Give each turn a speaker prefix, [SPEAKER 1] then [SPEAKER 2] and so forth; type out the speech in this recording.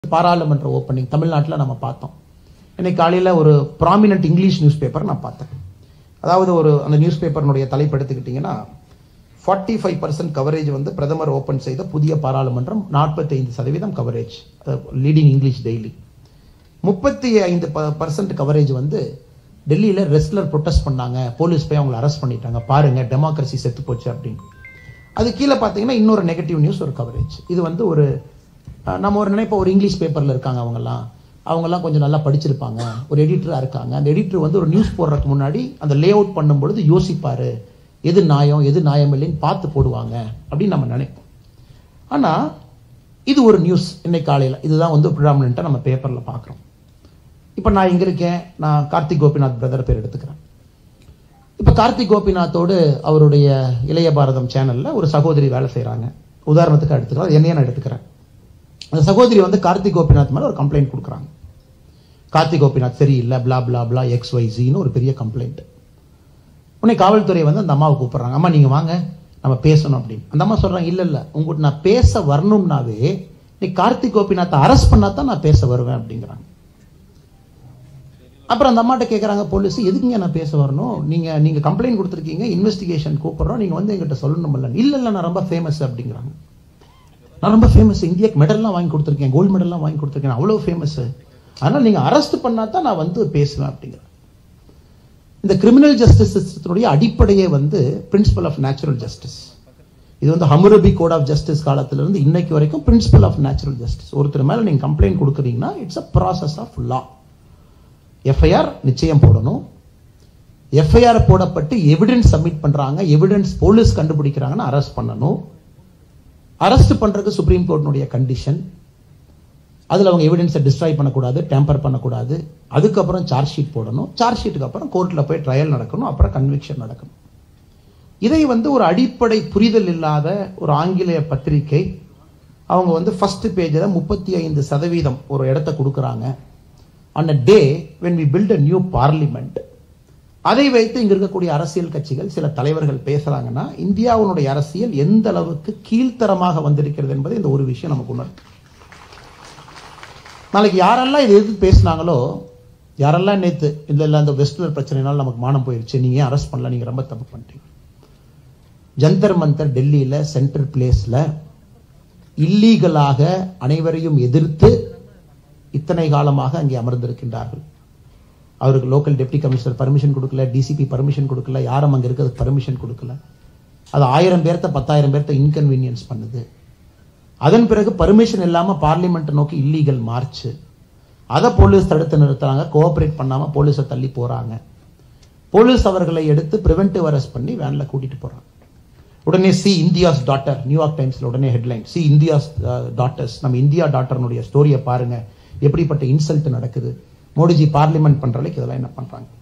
[SPEAKER 1] பாராளுமன்ற ஓப்பனிங் தமிழ்நாட்டில் நம்ம பார்த்தோம் இன்னைக்கு காலையில் ஒரு ப்ராமினன்ட் இங்கிலீஷ் நியூஸ் பேப்பர் நான் பார்த்தேன் அதாவது ஒரு அந்த நியூஸ் பேப்பர்னுடைய தலைப்பு எடுத்துக்கிட்டிங்கன்னா ஃபார்ட்டி ஃபைவ் பர்சன்ட் கவரேஜ் வந்து பிரதமர் ஓப்பன் செய்த புதிய பாராளுமன்றம் நாற்பத்தைந்து சதவீதம் கவரேஜ் லீடிங் இங்கிலீஷ் டெய்லி முப்பத்தி ஐந்து பர்சன்ட் கவரேஜ் வந்து டெல்லியில் ரெஸ்லர் ப்ரொட்டஸ்ட் பண்ணாங்க போலீஸ் போய் அவங்களை அரெஸ்ட் பண்ணிட்டாங்க பாருங்க டெமோக்ரஸி செத்து போச்சு அப்படின்னு அது கீழே பார்த்தீங்கன்னா இன்னொரு நெகட்டிவ் நியூஸ் ஒரு கவரேஜ் இது வந்து ஒரு அஹ், நம்ம ஒரு நினைப்போம் ஒரு இங்கிலீஷ் பேப்பரில் இருக்காங்க அவங்கெல்லாம் அவங்கெல்லாம் கொஞ்சம் நல்லா படிச்சிருப்பாங்க ஒரு எடிட்டராக இருக்காங்க அந்த எடிட்டர் வந்து ஒரு நியூஸ் போடுறதுக்கு முன்னாடி அந்த லே அவுட் பண்ணும்பொழுது யோசிப்பாரு எது நியாயம் எது நியாயம் இல்லைன்னு பார்த்து போடுவாங்க அப்படின்னு நம்ம நினைப்போம் ஆனால் இது ஒரு நியூஸ் இன்னைக்கு காலையில் இதுதான் வந்து ப்ரிடாமினண்ட்டாக நம்ம பேப்பரில் பார்க்குறோம் இப்போ நான் இங்கே இருக்கேன் நான் கார்த்திக் கோபிநாத் பிரதர் பேர் எடுத்துக்கிறேன் இப்போ கார்த்திக் கோபிநாத்தோடு அவருடைய இளைய பாரதம் சேனலில் ஒரு சகோதரி வேலை செய்கிறாங்க உதாரணத்துக்கு எடுத்துக்கிறோம் அது என்னையே நான் எடுத்துக்கிறேன் அந்த சகோதரி வந்து கார்த்திக் கோபிநாத் மேலே ஒரு கம்ப்ளைண்ட் கொடுக்குறாங்க கார்த்திக் கோபிநாத் சரியில்லை பிளா பிளா பிளா எக்ஸ் ஒய் ஜின்னு ஒரு பெரிய கம்ப்ளைண்ட் உடனே காவல்துறை வந்து அந்த அம்மாவை கூப்பிடுறாங்க அம்மா நீங்கள் வாங்க நம்ம பேசணும் அப்படின்னு அந்த அம்மா சொல்கிறாங்க இல்லை இல்லை உங்கள்கிட்ட நான் பேச வரணும்னாவே நீ கார்த்திக் கோபிநாத்தை அரெஸ்ட் பண்ணா தான் நான் பேச வருவேன் அப்படிங்கிறாங்க அப்புறம் அந்த அம்மாட்ட கேட்குறாங்க போலீஸ் எதுக்குங்க நான் பேச வரணும் நீங்கள் நீங்கள் கம்ப்ளைண்ட் கொடுத்துருக்கீங்க இன்வெஸ்டிகேஷன் கூப்பிட்றோம் நீங்கள் வந்து எங்கிட்ட சொல்லணும்ல இல்லை இல்லை நான் ரொம்ப ஃபேமஸ் அப்படிங்கிறாங்க நான் ரொம்ப ஃபேமஸ் இந்தியாக்கு மெடல்லாம் வாங்கி கொடுத்துருக்கேன் கோல்டு மெடல்லாம் வாங்கி கொடுத்துருக்கேன் அவ்வளோ ஃபேமஸ் அதனால் நீங்கள் அரெஸ்ட் பண்ணா தான் நான் வந்து பேசுவேன் அப்படிங்கிறேன் இந்த கிரிமினல் ஜஸ்டிஸ் சிஸ்டத்தினுடைய அடிப்படையே வந்து பிரின்சிபல் ஆஃப் நேச்சுரல் ஜஸ்டிஸ் இது வந்து ஹமுரபி கோட் ஆஃப் ஜஸ்டிஸ் காலத்திலிருந்து இன்னைக்கு வரைக்கும் பிரின்சிபல் ஆஃப் நேச்சுரல் ஜஸ்டிஸ் ஒருத்தர் மேலே நீங்கள் கம்ப்ளைண்ட் கொடுக்குறீங்கன்னா it's a process of law FIR நிச்சயம் போடணும் எஃப்ஐஆர் போடப்பட்டு எவிடன்ஸ் சப்மிட் பண்றாங்க எவிடன்ஸ் போலீஸ் கண்டுபிடிக்கிறாங்கன்னா அரெஸ்ட் பண்ணணும் அரெஸ்ட் பண்றதுக்கு சுப்ரீம் கோர்ட்டினுடைய கண்டிஷன் அதில் அவங்க எவிடன்ஸை டிஸ்ட்ராய் பண்ணக்கூடாது டேம்பர் பண்ணக்கூடாது அதுக்கப்புறம் சார்ஜ் ஷீட் போடணும் சார்ஜ் ஷீட்டுக்கு அப்புறம் கோர்ட்டில் போய் ட்ரையல் நடக்கணும் அப்புறம் கன்விக்ஷன் நடக்கணும் இதை வந்து ஒரு அடிப்படை புரிதல் இல்லாத ஒரு ஆங்கிலேய பத்திரிகை அவங்க வந்து ஃபர்ஸ்ட் பேஜில் முப்பத்தி ஐந்து சதவீதம் ஒரு இடத்த கொடுக்குறாங்க on a day when we build a new parliament அதை வைத்து இங்க இருக்கக்கூடிய அரசியல் கட்சிகள் சில தலைவர்கள் பேசுறாங்கன்னா இந்தியாவினுடைய அரசியல் எந்த அளவுக்கு கீழ்த்தரமாக வந்திருக்கிறது என்பதை இந்த ஒரு விஷயம் நமக்கு உணரும் நாளைக்கு யாரெல்லாம் இதை எதிர்த்து பேசினாங்களோ யாரெல்லாம் நேத்து இல்ல இல்ல அந்த வெஸ்டர்னர் பிரச்சனைனால நமக்கு மானம் போயிருச்சு நீங்க ஏன் அரெஸ்ட் பண்ணல நீங்க ரொம்ப தப்பு பண்ணிட்டீங்க ஜந்தர் மந்தர் டெல்லியில சென்ட்ரல் பிளேஸ்ல இல்லீகலாக அனைவரையும் எதிர்த்து இத்தனை காலமாக அங்கே அமர்ந்திருக்கின்றார்கள் அவருக்கு லோக்கல் டெப்டி கமிஷனர் பர்மிஷன் கொடுக்கல டிசிபி பர்மிஷன் கொடுக்கல யாரும் அங்கே இருக்கிறதுக்கு பர்மிஷன் கொடுக்கல அது ஆயிரம் பேர்த்த பத்தாயிரம் பேர்த்த இன்கன்வீனியன்ஸ் பண்ணுது அதன் பிறகு பர்மிஷன் இல்லாம பார்லிமெண்ட் நோக்கி இல்லீகல் மார்ச் அதை போலீஸ் தடுத்து நிறுத்துறாங்க கோஆபரேட் பண்ணாம போலீஸை தள்ளி போறாங்க போலீஸ் அவர்களை எடுத்து பிரிவென்டிவ் அரெஸ்ட் பண்ணி வேன்ல கூட்டிட்டு போறாங்க உடனே சி இந்தியாஸ் டாட்டர் நியூயார்க் டைம்ஸ்ல உடனே ஹெட்லைன் சி இந்தியாஸ் டாட்டர்ஸ் நம்ம இந்தியா டாட்டர்னுடைய ஸ்டோரியை பாருங்க எப்படிப்பட்ட இன்சல்ட் நடக்குது மோடிஜி பார்லிமெண்ட் பண்ற அளவுக்கு இதெல்லாம் என்ன பண்றாங்க